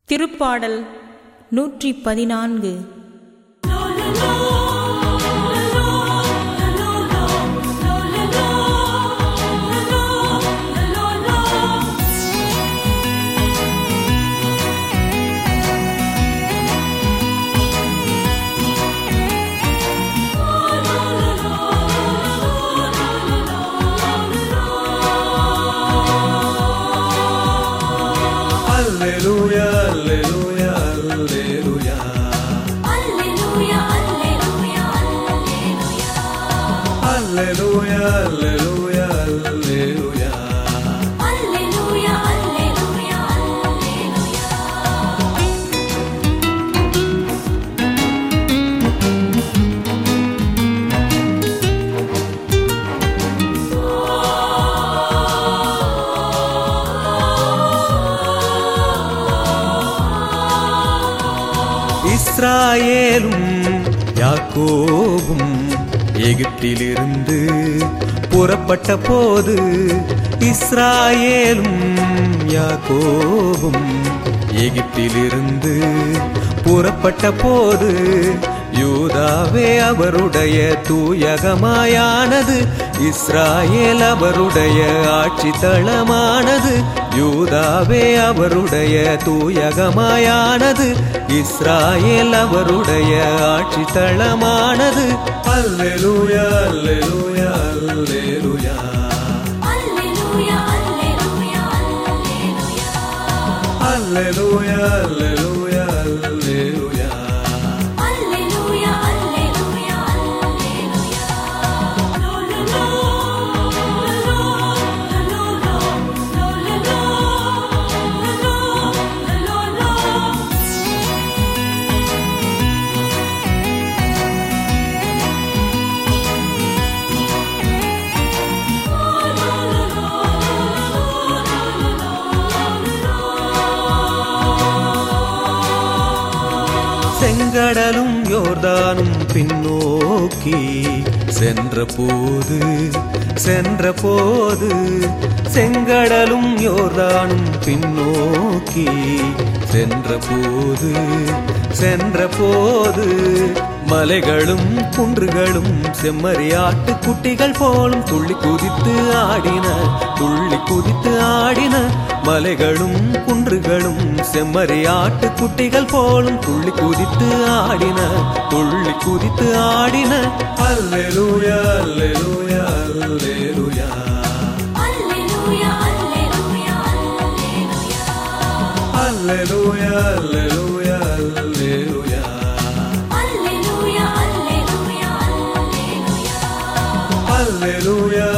திருப்பாடல் நூற்றி பதினான்கு Alleluia, alleluia, alleluia. Alleluia, alleluia, alleluia. இஸ்ராயேலும் யாக்கோபும் எகிப்திலிருந்து புறப்பட்ட போது இஸ்ராயேலும் யாக்கோபும் எகிப்திலிருந்து புறப்பட்ட போது யூதாவே அவருடைய தூயகமாயானது இஸ்ராயேல் அவருடைய ஆட்சி தளமானது யூதாவே அவருடைய தூயகமாயானது இஸ்ராயேல் அவருடைய ஆட்சி தளமானது அல்லேலூயா அல்லேலூயா அல்லேலூயா அல்லேலூயா அல்லேலூயா அல்லேலூயா செங்கடலும் யோர்தானும் பின்னோக்கி சென்ற போது சென்ற போது செங்கடலும் யோர்தானும் பின்னோக்கி சென்ற போது சென்ற போது மலைகளும் குன்றுகளும் செம்மறியாட்டு குட்டிகள் போலும் துள்ளி குதித்து ஆடின துள்ளி குதித்து ஆடின மலைகளும் குன்றுகளும் செம்மறியாட்டு குட்டிகள் போலும் துள்ளி குதித்து ஆடின துள்ளி குதித்து ஆடின அல்லேலூயா அல்லேலூயா அல்லேலூயா அல்லேலூயா அல்லேலூயா அல்லேலூயா அல்லேலூயா